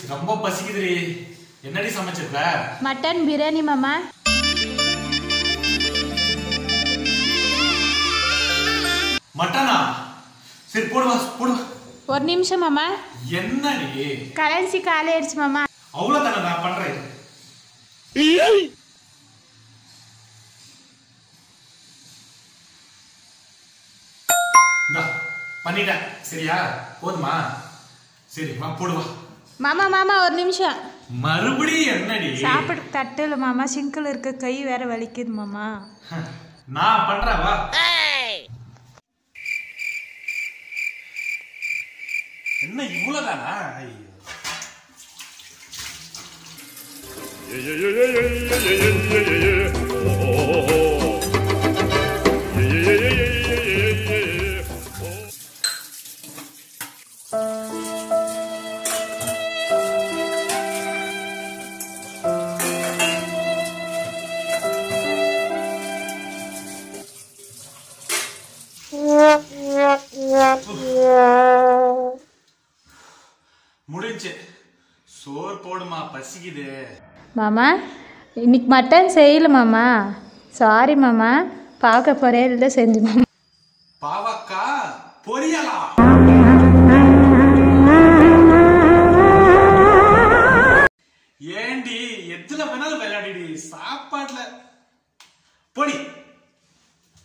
ரொம்ப பசிக்குதுடி என்னடி சமைச்சிருக்க மட்டன் பிரியாணி மாமா மட்டனா சரி போடுவா போடுவா ஒரு நிமிஷம் மாமா என்னடி கரன்சி காலி ஆயிடுச்சு மாமா அவ்வளவு தானே நான் பண்றேன் இந்தா, பண்ணிட்டேன் சரியா போதுமா சரி வா போடுவா மாமா மாமா ஒரு நிமிஷம் மறுபடியும் என்னடி சாப்பிட தட்டுல மாமா சிங்கிள் இருக்க கை வேற வலிக்குது மாமா நான் பண்றேன் வா என்ன இவ்வளவுதானா ஐயோ முடிஞ்சு சோறு போடுமா பசிக்குது மாமா இன்னைக்கு மட்டன் செய்யல மாமா சாரி மாமா பார்க்க போறேன் இல்லை செஞ்சு மாமா